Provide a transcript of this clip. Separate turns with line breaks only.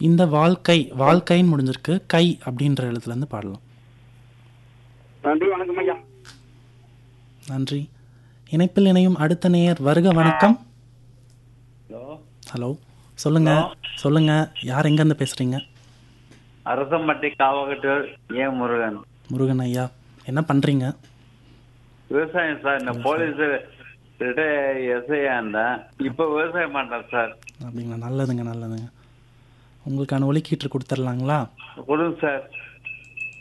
இந்த வாழ்க்கை வாழ்க்கைன்னு முடிஞ்சிருக்கு கை அப்படின்ற எழுத்துல இருந்து பாடலாம்
நன்றி வணக்கம் ஐயா
நன்றி இணைப்பில் இணையும் அடுத்த நேயர் வருக வணக்கம்
ஹலோ
ஹலோ சொல்லுங்க சொல்லுங்க யார் எங்கேருந்து பேசுறீங்க
அரசம்பட்டி காவகட்டூர் ஏ முருகன்
முருகன் ஐயா என்ன பண்றீங்க
விவசாயம் சார் இந்த போலீஸ் எஸ்ஐயா இருந்தேன் இப்போ விவசாயம் பண்றேன் சார்
அப்படிங்களா நல்லதுங்க நல்லதுங்க உங்களுக்கான ஒலிக்கீற்று கொடுத்துர்லாங்களா
கொடுங்க சார்